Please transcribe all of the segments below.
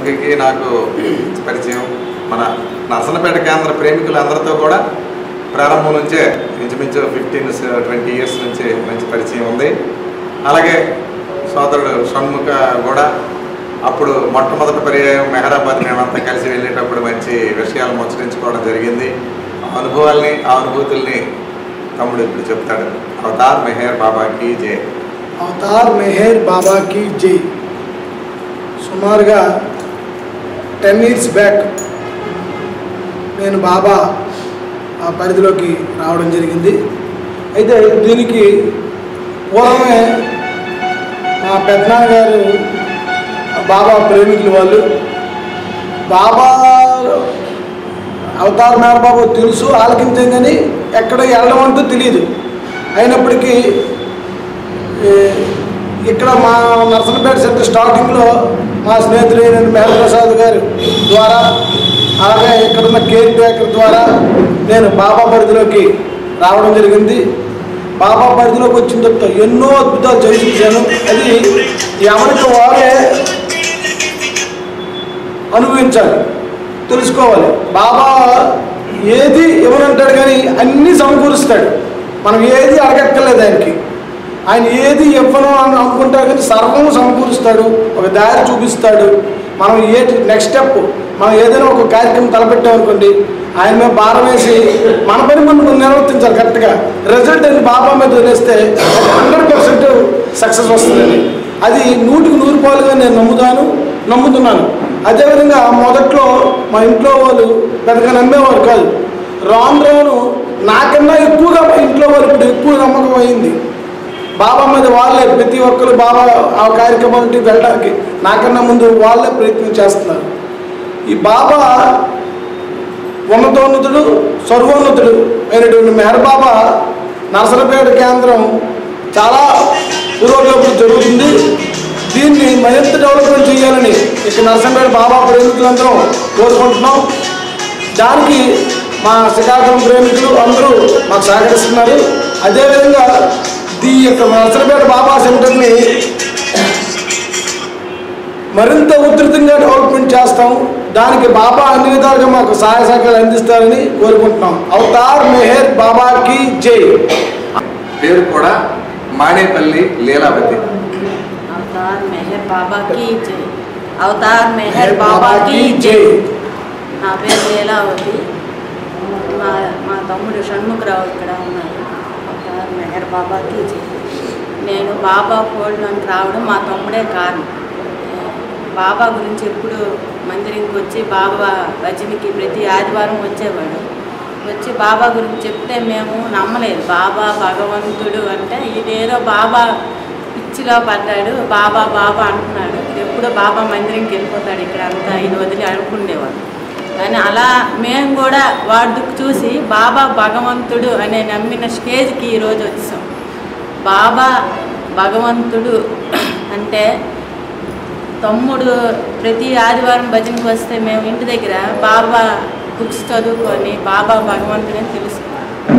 ముఖికి నాకు పరిచయం మన నర్సనపేట కేంద్ర ప్రేమికులందరితో కూడా ప్రారంభం నుంచే ఇంచుమించు ఫిఫ్టీన్ ట్వంటీ ఇయర్స్ నుంచి మంచి పరిచయం ఉంది అలాగే సోదరుడు షణ్ముఖ కూడా అప్పుడు మొట్టమొదటి పర్యాయం మెహరాబాద్ మేమంతా కలిసి వెళ్ళేటప్పుడు మంచి విషయాలు ముచ్చరించుకోవడం జరిగింది ఆ అనుభవాల్ని ఆ అనుభూతుల్ని తమ్ముడు ఇప్పుడు చెప్తాడు అవతార్ మెహర్ బాబాకి జై అవతార్ మెహర్ బాబాకి జై సుమారుగా టెన్ ఇయర్స్ బ్యాక్ నేను బాబా ఆ పరిధిలోకి రావడం జరిగింది అయితే దీనికి పూర్వమే మా పెద్దనాన్నగారు బాబా ప్రేమికులు వాళ్ళు బాబా అవతార్ మేర బాబు తెలుసు ఆలకించాం కానీ ఎక్కడ వెళ్ళడం అంటూ తెలియదు అయినప్పటికీ ఏ, ఇక్కడ మా నర్సనపేట సెంటర్ స్టార్టింగ్లో మా స్నేహితులైన మేఘప్రసాద్ గారు ద్వారా అలాగే ఇక్కడ ఉన్న కేక్ బేకర్ ద్వారా నేను బాబా పరిధిలోకి రావడం జరిగింది బాబా పరిధిలోకి వచ్చిన తర్వాత ఎన్నో అద్భుతాలు చదివి చూశాను అది ఎవరికి వారే అనుభవించాలి తెలుసుకోవాలి బాబా ఏది ఇవ్వనంటాడు కానీ అన్నీ సమకూరుస్తాడు మనం ఏది అడగక్కర్లేదు ఆయనకి ఆయన ఏది ఇవ్వను అని అనుకుంటాడు కానీ సర్వం సమకూరుస్తాడు ఒక దారి చూపిస్తాడు మనం ఏ నెక్స్ట్ స్టెప్ మనం ఏదైనా ఒక కార్యక్రమం తలపెట్టామనుకోండి ఆయన మీద భారం వేసి మన పని మనం నిర్వర్తించాలి కరెక్ట్గా రిజల్ట్ అని బాబా మీద వదిలేస్తే హండ్రెడ్ పర్సెంట్ సక్సెస్ వస్తుందండి అది నూటికి నూరు పాలుగా నేను నమ్ముతాను నమ్ముతున్నాను అదేవిధంగా మొదట్లో మా ఇంట్లో వాళ్ళు పెద్దగా నమ్మేవారు కాదు రాను రాను నాకన్నా ఎక్కువగా మా ఇంట్లో వాళ్ళు ఇప్పుడు ఎక్కువ నమ్మకం అయింది బాబా మీద వాళ్ళే ప్రతి ఒక్కరు బాబా ఆ కార్యక్రమానికి వెళ్ళడానికి నాకన్నా ముందు వాళ్ళే ప్రయత్నం చేస్తున్నారు ఈ బాబా ఉన్నతోన్నతుడు సర్వోన్నతుడు అయినటువంటి మెహర్ బాబా నరసలపేట కేంద్రం చాలా పురోగతి జరుగుతుంది దీన్ని మరింత డెవలప్మెంట్ చేయాలని ఇక్కడ నరసంపేట బాబా ప్రేమికులందరం కోరుకుంటున్నాం దానికి మా శ్రీకాకుళం ప్రేమికులు అందరూ మాకు సహకరిస్తున్నారు అదేవిధంగా ఈ యొక్క నరసనపేట బాబా సెంటర్ని మరింత ఉధృతంగా డెవలప్మెంట్ చేస్తాం దానికి బాబా అన్ని విధాలుగా మాకు సహాయ సహకారాలు అందిస్తారని కోరుకుంటున్నాం అవతార్ మెహర్ బాబాకి జై పేరు కూడా మానేపల్లి లీలావతి अवतार मेहर बाबा की जय अवतार मेहर बाबा की జై నా పేరు లీలావతి మా మా తమ్ముడు షణ్ముఖరావు ఇక్కడ ఉన్నారు అవతార్ మెహర్ బాబాకి జై నేను బాబా ఫోల్డ్లోకి రావడం మా తమ్ముడే కారణం బాబా గురించి ఎప్పుడు మందిరంకి వచ్చి బాబా భజనకి ప్రతి ఆదివారం వచ్చేవాడు వచ్చి బాబా గురించి చెప్తే మేము నమ్మలేదు బాబా భగవంతుడు అంటే ఇదేదో బాబా పిచ్చిలో పడ్డాడు బాబా బాబా అంటున్నాడు ఎప్పుడో బాబా మందిరంకి వెళ్ళిపోతాడు ఇక్కడ అంతా ఇది వదిలి అనుకునేవాడు కానీ అలా మేము కూడా వాడుకు చూసి బాబా భగవంతుడు అనే నమ్మిన స్టేజ్కి ఈరోజు వచ్చాం బాబా భగవంతుడు అంటే తమ్ముడు ప్రతి ఆదివారం భజనకి వస్తే మేము ఇంటి దగ్గర బాబా బుక్స్ చదువుకొని బాబా భగవంతుడని తెలుసుకున్నాం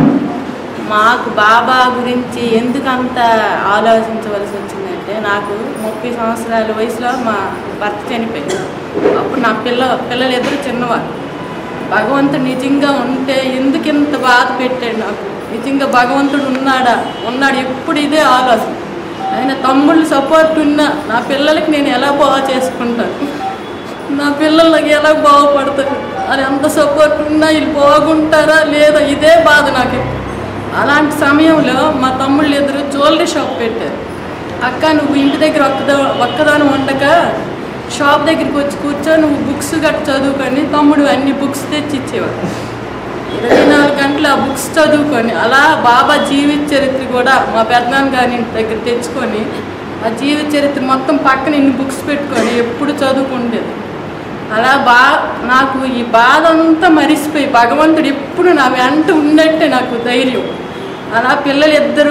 మాకు బాబా గురించి ఎందుకంత ఆలోచించవలసి వచ్చిందంటే నాకు ముప్పై సంవత్సరాల వయసులో మా భర్త చనిపోయింది అప్పుడు నా పిల్ల పిల్లలు ఇద్దరు చిన్నవారు భగవంతుడు నిజంగా ఉంటే ఎందుకు ఇంత బాధ పెట్టాడు నాకు నిజంగా భగవంతుడు ఉన్నాడా ఉన్నాడు ఎప్పుడు ఇదే ఆలోచన ఆయన తమ్ముళ్ళు సపోర్ట్ ఉన్నా నా పిల్లలకి నేను ఎలా బాగా చేసుకుంటాను నా పిల్లలకి ఎలా బాగుపడతారు అది ఎంత సపోర్ట్ ఉన్నా వీళ్ళు బాగుంటారా లేదా ఇదే బాధ నాకు ఎప్పుడు. అలాంటి సమయంలో మా తమ్ముళ్ళు ఇద్దరు జ్యువెలరీ షాప్ పెట్టారు అక్క నువ్వు ఇంటి దగ్గర ఒక్కదా ఒక్కదాని ఉండక షాప్ దగ్గరికి వచ్చి కూర్చో నువ్వు బుక్స్ గట్ట చదువుకొని తమ్ముడు అన్ని బుక్స్ తెచ్చి ఇచ్చేవాడు ఇరవై నాలుగు గంటలు ఆ బుక్స్ చదువుకొని అలా బాబా జీవిత చరిత్ర కూడా మా పెద్దనాన్న గారి ఇంటి దగ్గర తెచ్చుకొని ఆ జీవిత చరిత్ర మొత్తం పక్కన ఇన్ని బుక్స్ పెట్టుకొని ఎప్పుడు చదువుకుండేది అలా బా నాకు ఈ బాధ అంతా మరిసిపోయి భగవంతుడు ఎప్పుడు నా వెంట ఉన్నట్టే నాకు ధైర్యం అలా పిల్లలు ఇద్దరు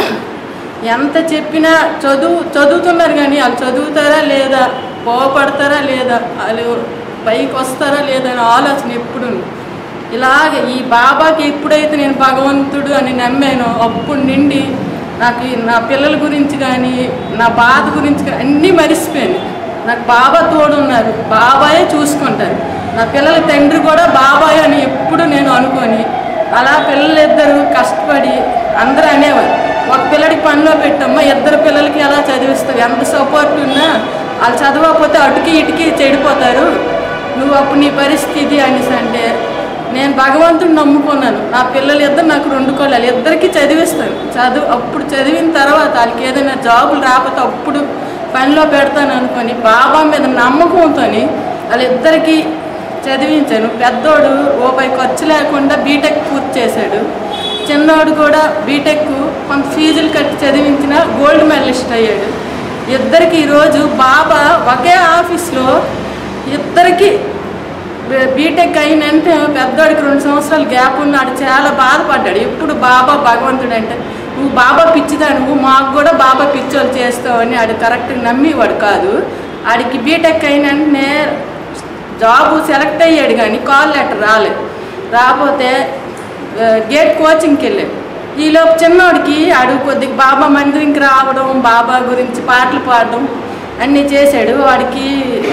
ఎంత చెప్పినా చదువు చదువుతున్నారు కానీ వాళ్ళు చదువుతారా లేదా పోపడతారా లేదా వాళ్ళు పైకి వస్తారా లేదా అనే ఆలోచన ఎప్పుడు ఇలాగే ఈ బాబాకి ఎప్పుడైతే నేను భగవంతుడు అని నమ్మానో అప్పుడు నుండి నాకు ఈ నా పిల్లల గురించి కానీ నా బాధ గురించి కానీ అన్నీ మరిసిపోయాను నాకు బాబా తోడు ఉన్నారు బాబాయ్ చూసుకుంటారు నా పిల్లల తండ్రి కూడా బాబాయ్ అని ఎప్పుడు నేను అనుకొని అలా పిల్లలిద్దరూ కష్టపడి అందరూ అనేవారు ఒక పిల్లడికి పనిలో పెట్టమ్మా ఇద్దరు పిల్లలకి ఎలా చదివిస్తావు ఎంత సపోర్ట్ ఉన్నా వాళ్ళు చదవకపోతే అటుకి ఇటుకి చెడిపోతారు నువ్వు అప్పుడు నీ పరిస్థితి అనేసి అంటే నేను భగవంతుడిని నమ్ముకున్నాను నా పిల్లలు ఇద్దరు నాకు రెండు కొళ్ళాలి ఇద్దరికి చదివిస్తాను చదువు అప్పుడు చదివిన తర్వాత వాళ్ళకి ఏదైనా జాబులు రాకపోతే అప్పుడు పనిలో పెడతాను అనుకొని బాబా మీద నమ్మకంతో వాళ్ళిద్దరికి చదివించాను పెద్దోడు రూపాయి ఖర్చు లేకుండా బీటెక్ పూర్తి చేశాడు చిన్నోడు కూడా బీటెక్ కొంత ఫీజులు కట్టి చదివించిన గోల్డ్ మెడలిస్ట్ అయ్యాడు ఇద్దరికి ఈరోజు బాబా ఒకే ఆఫీస్లో ఇద్దరికి బీ- బీటెక్ అయిన వెంటనే పెద్దోడికి రెండు సంవత్సరాలు గ్యాప్ ఉన్నాడు చాలా బాధపడ్డాడు ఎప్పుడు బాబా భగవంతుడు అంటే నువ్వు బాబా పిచ్చిదా నువ్వు మాకు కూడా బాబా పిచ్చోళ్ళు చేస్తావని ఆడు కరెక్ట్గా నమ్మేవాడు కాదు ఆడికి బీటెక్ అయిన వెంటనే జాబు సెలెక్ట్ అయ్యాడు కానీ కాల్ లెటర్ రాలేదు రాకపోతే ఆ, గేట్ కోచింగ్కి వెళ్ళాడు ఈలోపు చిన్నోడికి ఆడు కొద్దిగా బాబా మందిరంకి రావడం బాబా గురించి పాటలు పాడడం అన్నీ చేశాడు వాడికి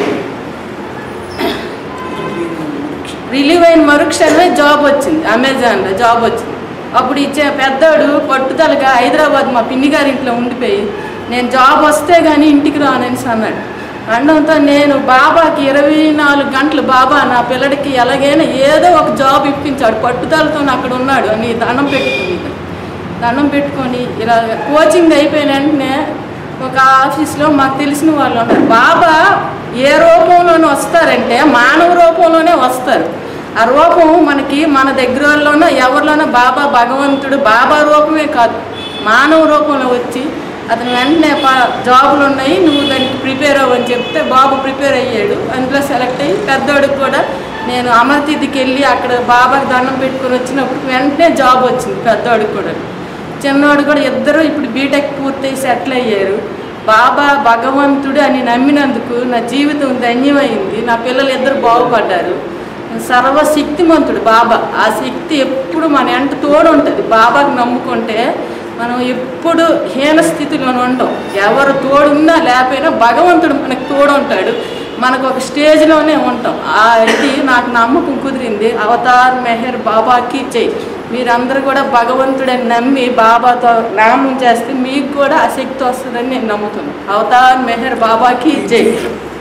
రిలీవ్ అయిన మరుక్షణమే జాబ్ వచ్చింది అమెజాన్లో జాబ్ వచ్చింది అప్పుడు ఇచ్చే పెద్దోడు పట్టుదలగా హైదరాబాద్ మా పిన్ని గారి ఇంట్లో ఉండిపోయి నేను జాబ్ వస్తే కానీ ఇంటికి రానని అన్నాడు అనడంతో నేను బాబాకి ఇరవై నాలుగు గంటలు బాబా నా పిల్లడికి ఎలాగైనా ఏదో ఒక జాబ్ ఇప్పించాడు పట్టుదలతో అక్కడ ఉన్నాడు అని దండం పెట్టుకుని దండం పెట్టుకొని ఇలా కోచింగ్ అయిపోయిన వెంటనే ఒక ఆఫీస్లో మాకు తెలిసిన వాళ్ళు ఉన్నారు బాబా ఏ రూపంలోనే వస్తారంటే మానవ రూపంలోనే వస్తారు ఆ రూపం మనకి మన దగ్గర వాళ్ళలోనో ఎవరిలోనో బాబా భగవంతుడు బాబా రూపమే కాదు మానవ రూపంలో వచ్చి అతను వెంటనే ప- జాబులు ఉన్నాయి నువ్వు దానికి ప్రిపేర్ అవ్వని చెప్తే బాబు ప్రిపేర్ అయ్యాడు అందులో సెలెక్ట్ అయ్యి పెద్దోడికి కూడా నేను అమరతిథికి వెళ్ళి అక్కడ బాబాకి దండం పెట్టుకొని వచ్చినప్పుడు వెంటనే జాబ్ వచ్చింది పెద్దోడికి కూడా చిన్నోడు కూడా ఇద్దరు ఇప్పుడు బీటెక్ పూర్తయి సెటిల్ అయ్యారు బాబా భగవంతుడు అని నమ్మినందుకు నా జీవితం ధన్యమైంది నా పిల్లలు ఇద్దరు బాగుపడ్డారు సర్వశక్తిమంతుడు బాబా ఆ శక్తి ఎప్పుడు మన ఎంట తోడు ఉంటుంది బాబాకు నమ్ముకుంటే మనం ఎప్పుడు హీన స్థితిలో ఉండం ఎవరు తోడున్నా లేకపోయినా భగవంతుడు మనకు తోడు ఉంటాడు మనకు ఒక స్టేజ్లోనే ఉంటాం ఆ ఇది నాకు నమ్మకం కుదిరింది అవతార్ మెహర్ బాబాకి జై మీరందరూ కూడా భగవంతుడని నమ్మి బాబాతో నామం చేస్తే మీకు కూడా ఆ శక్తి వస్తుందని నేను నమ్ముతున్నాను అవతార్ మెహర్ బాబాకి జై